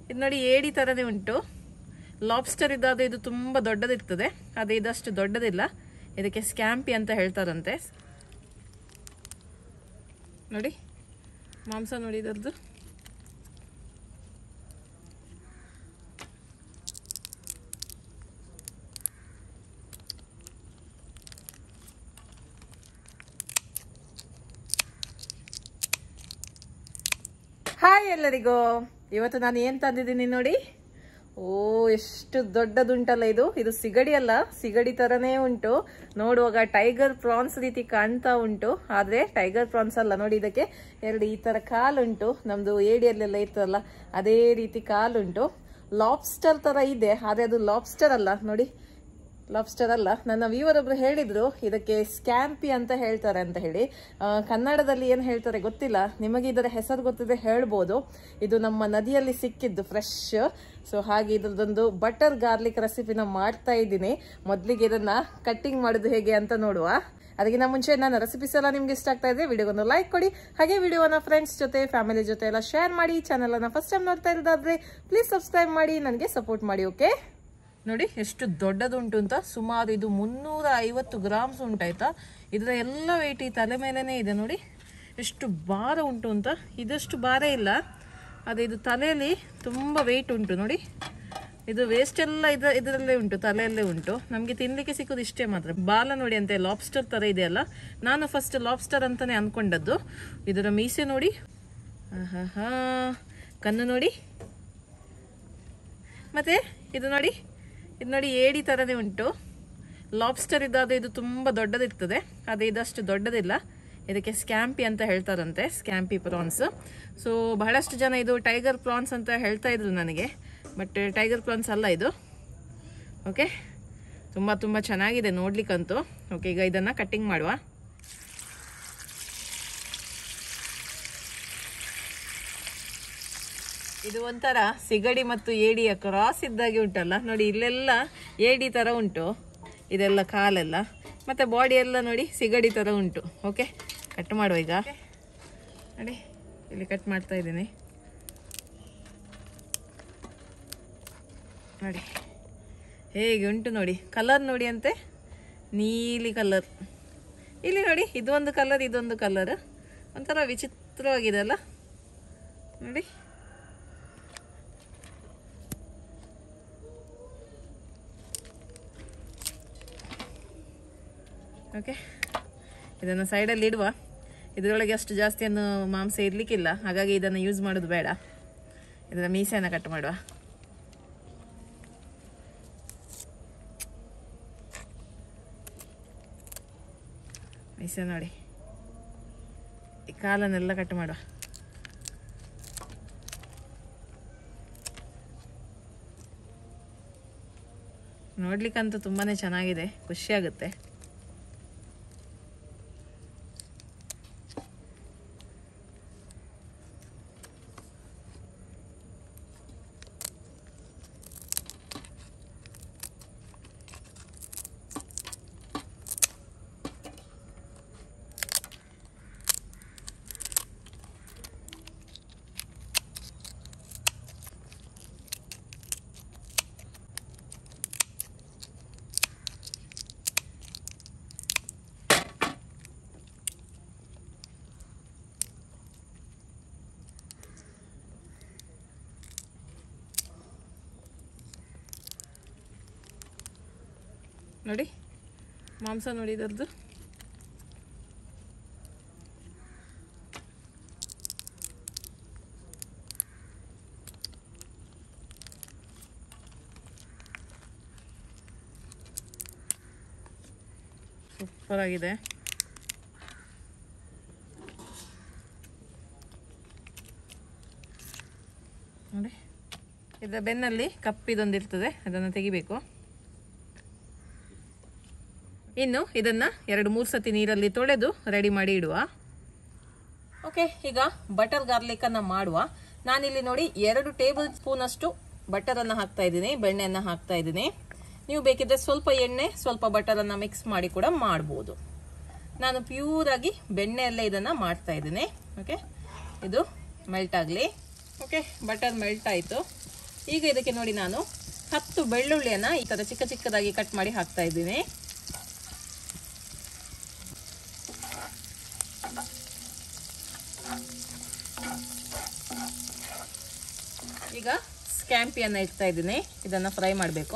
ಇದು ನೋಡಿ ಏಡಿ ಥರನೇ ಉಂಟು ಲಾಬ್ಸ್ಟರ್ ಇದ್ದಾದ್ರೆ ಇದು ತುಂಬ ದೊಡ್ಡದಿರ್ತದೆ ಅದೇ ಇದಷ್ಟು ದೊಡ್ಡದಿಲ್ಲ ಇದಕ್ಕೆ ಸ್ಕ್ಯಾಂಪಿ ಅಂತ ಹೇಳ್ತಾರಂತೆ ನೋಡಿ ಮಾಂಸ ನೋಡಿ ಇದರದ್ದು ಹಾಯ್ ಎಲ್ಲರಿಗೂ ಇವತ್ತು ನಾನು ಏನ್ ತಂದಿದ್ದೀನಿ ನೋಡಿ ಓ ಎಷ್ಟು ದೊಡ್ಡದುಂಟಲ್ಲ ಇದು ಇದು ಸಿಗಡಿ ಅಲ್ಲ ಸಿಗಡಿ ತರನೇ ಉಂಟು ನೋಡುವಾಗ ಟೈಗರ್ ಪ್ರಾನ್ಸ್ ರೀತಿ ಕಾಣ್ತಾ ಉಂಟು ಆದ್ರೆ ಟೈಗರ್ ಪ್ರಾನ್ಸ್ ಅಲ್ಲ ನೋಡಿ ಇದಕ್ಕೆ ಎರಡು ಈ ತರ ಕಾಲುಂಟು ನಮ್ದು ಏಡಿಯಲ್ಲೆಲ್ಲ ಇರ್ತದಲ್ಲ ಅದೇ ರೀತಿ ಕಾಲುಂಟು ಲಾಬ್ಸ್ಟರ್ ತರ ಇದೆ ಆದ್ರೆ ಅದು ಲಾಬ್ಸ್ಟರ್ ಅಲ್ಲ ನೋಡಿ ಲಾಬ್ಸ್ಟರ್ ಅಲ್ಲ ನನ್ನ ವ್ಯೂವರ್ ಒಬ್ರು ಹೇಳಿದ್ರು ಇದಕ್ಕೆ ಸ್ಕ್ಯಾಂಪಿ ಅಂತ ಹೇಳ್ತಾರೆ ಅಂತ ಹೇಳಿ ಆ, ಕನ್ನಡದಲ್ಲಿ ಏನು ಹೇಳ್ತಾರೆ ಗೊತ್ತಿಲ್ಲ ನಿಮಗೆ ಇದರ ಹೆಸರು ಗೊತ್ತಿದೆ ಹೇಳ್ಬೋದು ಇದು ನಮ್ಮ ನದಿಯಲ್ಲಿ ಸಿಕ್ಕಿದ್ದು ಫ್ರೆಶ್ ಸೊ ಹಾಗೆ ಇದ್ರದ್ದೊಂದು ಬಟರ್ ಗಾರ್ಲಿಕ್ ರೆಸಿಪಿನ ಮಾಡ್ತಾ ಇದ್ದೀನಿ ಮೊದಲಿಗೆ ಇದನ್ನ ಕಟ್ಟಿಂಗ್ ಮಾಡೋದು ಹೇಗೆ ಅಂತ ನೋಡುವ ಅದಕ್ಕಿಂತ ಮುಂಚೆ ನನ್ನ ರೆಸಿಪೀಸ್ ಎಲ್ಲ ನಿಮ್ಗೆ ಇಷ್ಟ ಆಗ್ತಾ ಇದೆ ವಿಡಿಯೋಗೊಂದು ಲೈಕ್ ಕೊಡಿ ಹಾಗೆ ವಿಡಿಯೋನ ಫ್ರೆಂಡ್ಸ್ ಜೊತೆ ಫ್ಯಾಮಿಲಿ ಜೊತೆ ಎಲ್ಲ ಶೇರ್ ಮಾಡಿ ಚಾನಲ್ ಅನ್ನ ಫಸ್ಟ್ ಟೈಮ್ ನೋಡ್ತಾ ಇರೋದಾದ್ರೆ ಪ್ಲೀಸ್ ಸಬ್ಸ್ಕ್ರೈಬ್ ಮಾಡಿ ನನಗೆ ಸಪೋರ್ಟ್ ಮಾಡಿ ಓಕೆ ನೋಡಿ ಎಷ್ಟು ದೊಡ್ಡದುಂಟು ಅಂತ ಸುಮಾರು ಇದು ಮುನ್ನೂರ ಐವತ್ತು ಗ್ರಾಮ್ಸ್ ಉಂಟಾಯ್ತಾ ಇದರ ಎಲ್ಲ ವೆಯ್ಟ್ ಈ ತಲೆ ಮೇಲೇನೆ ಇದೆ ನೋಡಿ ಎಷ್ಟು ಭಾರ ಉಂಟು ಅಂತ ಇದಷ್ಟು ಭಾರ ಇಲ್ಲ ಅದೇ ಇದು ತಲೆಯಲ್ಲಿ ತುಂಬ ವೆಯ್ಟ್ ಉಂಟು ನೋಡಿ ಇದು ವೇಸ್ಟ್ ಎಲ್ಲ ಇದ ಇದರಲ್ಲೇ ಉಂಟು ತಲೆಯಲ್ಲೇ ಉಂಟು ನಮಗೆ ತಿನ್ಲಿಕ್ಕೆ ಸಿಕ್ಕೋದು ಇಷ್ಟೇ ಮಾತ್ರ ಬಾಲ ನೋಡಿ ಅಂತೆ ಲಾಬ್ಸ್ಟರ್ ತರ ಇದೆಯಲ್ಲ ನಾನು ಫಸ್ಟ್ ಲಾಬ್ಸ್ಟರ್ ಅಂತಾನೆ ಅನ್ಕೊಂಡದ್ದು ಇದರ ಮೀಸೆ ನೋಡಿ ಆಹಾಹಾ ಕಣ್ಣು ನೋಡಿ ಮತ್ತೆ ಇದು ನೋಡಿ ಇದು ನೋಡಿ ಏಡಿ ಥರನೇ ಉಂಟು ಲಾಬ್ಸ್ಟರ್ ಇದ್ದಾದ್ರೆ ಇದು ತುಂಬ ದೊಡ್ಡದಿರ್ತದೆ ಅದೇ ಇದಷ್ಟು ದೊಡ್ಡದಿಲ್ಲ ಇದಕ್ಕೆ ಸ್ಕ್ಯಾಂಪಿ ಅಂತ ಹೇಳ್ತಾರಂತೆ ಸ್ಕ್ಯಾಂಪಿ ಪ್ರಾನ್ಸ್ ಸೊ ಬಹಳಷ್ಟು ಜನ ಇದು ಟೈಗರ್ ಪ್ರಾನ್ಸ್ ಅಂತ ಹೇಳ್ತಾ ಇದ್ರು ನನಗೆ ಬಟ್ ಟೈಗರ್ ಪ್ರಾನ್ಸ್ ಅಲ್ಲ ಇದು ಓಕೆ ತುಂಬ ತುಂಬ ಚೆನ್ನಾಗಿದೆ ನೋಡ್ಲಿಕ್ಕಂತೂ ಓಕೆ ಈಗ ಇದನ್ನು ಕಟ್ಟಿಂಗ್ ಮಾಡುವ ಇದು ಒಂಥರ ಸಿಗಡಿ ಮತ್ತು ಏಡಿಯ ಕ್ರಾಸ್ ಇದ್ದಾಗೆ ಉಂಟಲ್ಲ ನೋಡಿ ಇಲ್ಲೆಲ್ಲ ಏಡಿ ತರ ಉಂಟು ಇದೆಲ್ಲ ಕಾಲೆಲ್ಲ ಮತ್ತೆ ಬಾಡಿ ಎಲ್ಲ ನೋಡಿ ಸಿಗಡಿ ತರ ಉಂಟು ಓಕೆ ಕಟ್ ಮಾಡುವ ಈಗ ನೋಡಿ ಇಲ್ಲಿ ಕಟ್ ಮಾಡ್ತಾ ಇದ್ದೀನಿ ನೋಡಿ ಹೇಗೆ ಉಂಟು ನೋಡಿ ಕಲರ್ ನೋಡಿ ಅಂತೆ ನೀಲಿ ಕಲರ್ ಇಲ್ಲಿ ನೋಡಿ ಇದೊಂದು ಕಲರ್ ಇದೊಂದು ಕಲರ್ ಒಂಥರ ವಿಚಿತ್ರವಾಗಿದೆ ಅಲ್ಲ ನೋಡಿ ಓಕೆ ಇದನ್ನು ಸೈಡಲ್ಲಿ ಇಡುವ ಇದರೊಳಗೆ ಅಷ್ಟು ಜಾಸ್ತಿಯನ್ನು ಮಾಂಸ ಇರಲಿಕ್ಕಿಲ್ಲ ಹಾಗಾಗಿ ಇದನ್ನು ಯೂಸ್ ಮಾಡೋದು ಬೇಡ ಇದರ ಮೀಸೆಯನ್ನು ಕಟ್ ಮಾಡುವ ಮೀಸೆ ನೋಡಿ ಈ ಕಾಲನ್ನೆಲ್ಲ ಕಟ್ ಮಾಡುವ ನೋಡ್ಲಿಕ್ಕಂತೂ ತುಂಬಾನೇ ಚೆನ್ನಾಗಿದೆ ಖುಷಿಯಾಗುತ್ತೆ ನೋಡಿ ಮಾಂಸ ನೋಡಿ ಇದರದ್ದು ಸೂಪರ್ ಆಗಿದೆ ನೋಡಿ ಇದರ ಬೆನ್ನಲ್ಲಿ ಕಪ್ಪಿದೊಂದಿರ್ತದೆ ಅದನ್ನು ತೆಗಿಬೇಕು ಇನ್ನು ಇದನ್ನ ಎರಡು ಮೂರು ಸತಿ ನೀರಲ್ಲಿ ತೊಳೆದು ರೆಡಿ ಮಾಡಿ ಇಡುವ ಓಕೆ ಈಗ ಬಟರ್ ಗಾರ್ಲಿಕ್ ಅನ್ನ ಮಾಡುವ ನಾನಿಲ್ಲಿ ನೋಡಿ ಎರಡು ಟೇಬಲ್ ಸ್ಪೂನ್ ಅಷ್ಟು ಬಟರ್ ಅನ್ನ ಹಾಕ್ತಾ ಇದ್ದೀನಿ ಬೆಣ್ಣೆಯನ್ನ ಹಾಕ್ತಾ ಇದ್ದೀನಿ ನೀವು ಬೇಕಿದ್ರೆ ಸ್ವಲ್ಪ ಎಣ್ಣೆ ಸ್ವಲ್ಪ ಬಟರ್ ಅನ್ನ ಮಿಕ್ಸ್ ಮಾಡಿ ಕೂಡ ಮಾಡಬಹುದು ನಾನು ಪ್ಯೂರ್ ಆಗಿ ಬೆಣ್ಣೆಯಲ್ಲೇ ಇದನ್ನ ಮಾಡ್ತಾ ಇದ್ದೀನಿ ಓಕೆ ಇದು ಮೆಲ್ಟ್ ಆಗಲಿ ಓಕೆ ಬಟರ್ ಮೆಲ್ಟ್ ಆಯಿತು ಈಗ ಇದಕ್ಕೆ ನೋಡಿ ನಾನು ಹತ್ತು ಬೆಳ್ಳುಳ್ಳಿಯನ್ನ ಈ ತರ ಚಿಕ್ಕ ಚಿಕ್ಕದಾಗಿ ಕಟ್ ಮಾಡಿ ಹಾಕ್ತಾ ಇದ್ದೀನಿ ಈಗ ಸ್ಕ್ಯಾಂಪಿಯನ್ನ ಇಡ್ತಾ ಇದ್ದೀನಿ ಇದನ್ನ ಫ್ರೈ ಮಾಡಬೇಕು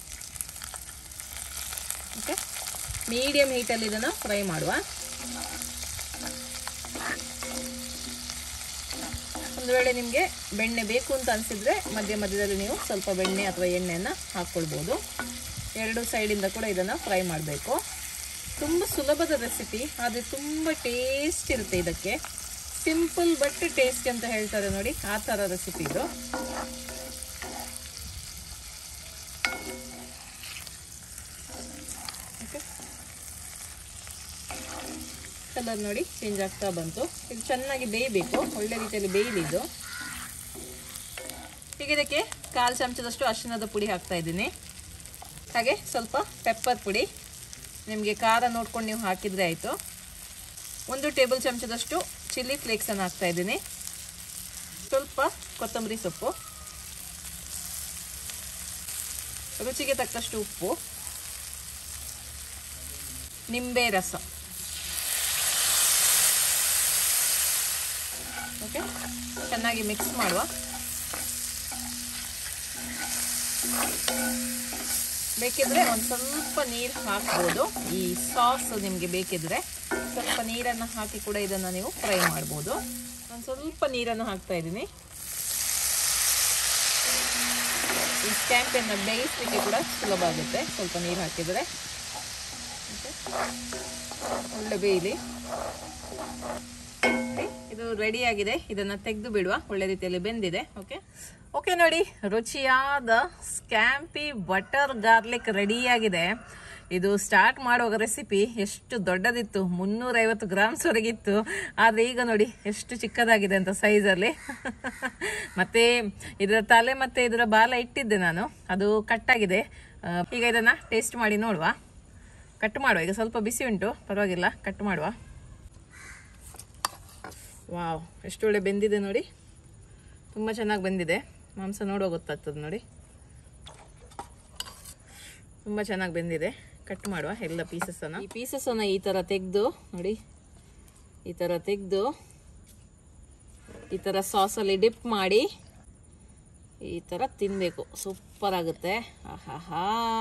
ಓಕೆ ಮೀಡಿಯಂ ಹೀಟಲ್ಲಿ ಇದನ್ನ ಫ್ರೈ ಮಾಡುವ ಒಂದು ವೇಳೆ ನಿಮಗೆ ಬೆಣ್ಣೆ ಬೇಕು ಅಂತ ಅನಿಸಿದ್ರೆ ಮಧ್ಯ ಮಧ್ಯದಲ್ಲಿ ನೀವು ಸ್ವಲ್ಪ ಬೆಣ್ಣೆ ಅಥವಾ ಎಣ್ಣೆಯನ್ನು ಹಾಕ್ಕೊಳ್ಬೋದು ಎರಡು ಸೈಡಿಂದ ಕೂಡ ಇದನ್ನು ಫ್ರೈ ಮಾಡಬೇಕು ತುಂಬ ಸುಲಭದ ರೆಸಿಪಿ ಆದರೆ ತುಂಬ ಟೇಸ್ಟ್ ಇರುತ್ತೆ ಇದಕ್ಕೆ ಸಿಂಪಲ್ ಬಟ್ ಟೇಸ್ಟ್ ಅಂತ ಹೇಳ್ತಾರೆ ನೋಡಿ ಆ ಥರ ರೆಸಿಪಿ ಇದು ಓಕೆ ಕಲರ್ ನೋಡಿ ಚೇಂಜ್ ಆಗ್ತಾ ಬಂತು ಇದು ಚೆನ್ನಾಗಿ ಬೇಯಬೇಕು ಒಳ್ಳೆ ರೀತಿಯಲ್ಲಿ ಬೇಯಲಿದ್ದು ಈಗ ಇದಕ್ಕೆ ಕಾಲು ಚಮಚದಷ್ಟು ಅರಿಶಿಣದ ಪುಡಿ ಹಾಕ್ತಾ ಇದ್ದೀನಿ ಹಾಗೆ ಸ್ವಲ್ಪ ಪೆಪ್ಪರ್ ಪುಡಿ ನಿಮಗೆ ಖಾರ ನೋಡ್ಕೊಂಡು ನೀವು ಹಾಕಿದರೆ ಆಯಿತು ಒಂದು ಟೇಬಲ್ ಚಮಚದಷ್ಟು ಚಿಲ್ಲಿ ಫ್ಲೇಕ್ಸನ್ನು ಹಾಕ್ತಾ ಇದ್ದೀನಿ ಸ್ವಲ್ಪ ಕೊತ್ತಂಬರಿ ಸೊಪ್ಪು ರುಚಿಗೆ ತಕ್ಕಷ್ಟು ಉಪ್ಪು ನಿಂಬೆ ರಸ ಓಕೆ ಚೆನ್ನಾಗಿ ಮಿಕ್ಸ್ ಮಾಡುವ ಬೇಕಿದ್ರೆ ಒಂದು ಸ್ವಲ್ಪ ನೀರು ಹಾಕ್ಬೋದು ಈ ಸಾಸ್ ನಿಮಗೆ ಬೇಕಿದ್ರೆ ಸ್ವಲ್ಪ ನೀರನ್ನು ಹಾಕಿ ಕೂಡ ಇದನ್ನು ನೀವು ಫ್ರೈ ಮಾಡ್ಬೋದು ನಾನು ಸ್ವಲ್ಪ ನೀರನ್ನು ಹಾಕ್ತಾ ಇದ್ದೀನಿ ಈ ಸ್ಟ್ಯಾಂಪನ್ನು ಬೇಯಿಸಲಿಕ್ಕೆ ಕೂಡ ಸುಲಭ ಆಗುತ್ತೆ ಸ್ವಲ್ಪ ನೀರು ಹಾಕಿದರೆ ಒಳ್ಳೆ ಬೇಯಲಿ ಇದು ರೆಡಿ ಆಗಿದೆ ಇದನ್ನ ತೆಗೆದು ಬಿಡುವ ಒಳ್ಳೆ ರೀತಿಯಲ್ಲಿ ಬೆಂದಿದೆ ಓಕೆ ಓಕೆ ನೋಡಿ ರುಚಿಯಾದ ಸ್ಕ್ಯಾಂಪಿ ಬಟರ್ ಗಾರ್ಲಿಕ್ ರೆಡಿ ಆಗಿದೆ ಇದು ಸ್ಟಾರ್ಟ್ ಮಾಡುವಾಗ ರೆಸಿಪಿ ಎಷ್ಟು ದೊಡ್ಡದಿತ್ತು ಮುನ್ನೂರೈವತ್ತು ಗ್ರಾಮ್ಸ್ ವರೆಗಿತ್ತು ಆದರೆ ಈಗ ನೋಡಿ ಎಷ್ಟು ಚಿಕ್ಕದಾಗಿದೆ ಅಂತ ಸೈಜಲ್ಲಿ ಮತ್ತೆ ಇದರ ತಲೆ ಮತ್ತೆ ಇದರ ಬಾಲ ಇಟ್ಟಿದ್ದೆ ನಾನು ಅದು ಕಟ್ಟಾಗಿದೆ ಆ, ಈಗ ಇದನ್ನ ಟೇಸ್ಟ್ ಮಾಡಿ ನೋಡುವ ಕಟ್ ಮಾಡುವ ಈಗ ಸ್ವಲ್ಪ ಬಿಸಿ ಉಂಟು ಪರವಾಗಿಲ್ಲ ಕಟ್ ಮಾಡುವ ವಾವ್ ಎಷ್ಟು ಒಳ್ಳೆ ಬೆಂದಿದೆ ನೋಡಿ ತುಂಬ ಚೆನ್ನಾಗಿ ಬೆಂದಿದೆ ಮಾಂಸ ನೋಡುವ ಗೊತ್ತಾಗ್ತದೆ ನೋಡಿ ತುಂಬ ಚೆನ್ನಾಗಿ ಬೆಂದಿದೆ ಕಟ್ ಮಾಡುವ ಎಲ್ಲ ಪೀಸಸನ್ನು ಈ ಪೀಸಸನ್ನು ಈ ಥರ ತೆಗೆದು ನೋಡಿ ಈ ಥರ ತೆಗೆದು ಈ ಥರ ಸಾಸಲ್ಲಿ ಡಿಪ್ ಮಾಡಿ ಈ ಥರ ತಿನ್ನಬೇಕು ಸೂಪರ್ ಆಗುತ್ತೆ ಆಹಾಹಾ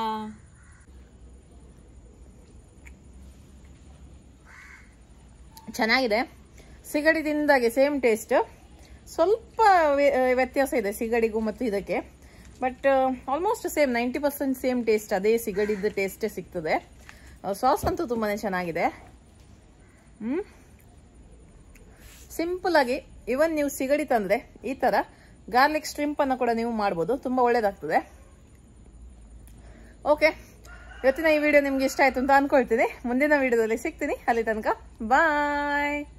ಚೆನ್ನಾಗಿದೆ ಸಿಗಡಿ ತಿಂದಾಗೆ ಸೇಮ್ ಟೇಸ್ಟ್ ಸ್ವಲ್ಪ ವ್ಯ- ವ್ಯತ್ಯಾಸ ಇದೆ ಸಿಗಡಿಗೂ ಮತ್ತು ಇದಕ್ಕೆ but almost same ninety percent same taste ಅದೇ ಸಿಗಡಿದ್ದು ಟೇಸ್ಟೇ ಸಿಗ್ತದೆ ಸಾಸ್ ಅಂತೂ ತುಂಬಾ ಚೆನ್ನಾಗಿದೆ ಹ್ಞೂ ಸಿಂಪಲ್ ಆಗಿ ಇವನ್ ನೀವು ಸಿಗಡಿ ತಂದರೆ ಈ ಥರ ಗಾರ್ಲಿಕ್ ಸ್ಟ್ರಿಂಪನ್ನು ಕೂಡ ನೀವು ಮಾಡ್ಬೋದು ತುಂಬ ಒಳ್ಳೇದಾಗ್ತದೆ ಓಕೆ ಇವತ್ತಿನ ಈ ವಿಡಿಯೋ ನಿಮ್ಗೆ ಇಷ್ಟ ಆಯ್ತು ಅಂತ ಅನ್ಕೊಳ್ತೀನಿ ಮುಂದಿನ ವಿಡಿಯೋದಲ್ಲಿ ಸಿಗ್ತೀನಿ ಅಲ್ಲಿ ತನಕ ಬಾಯ್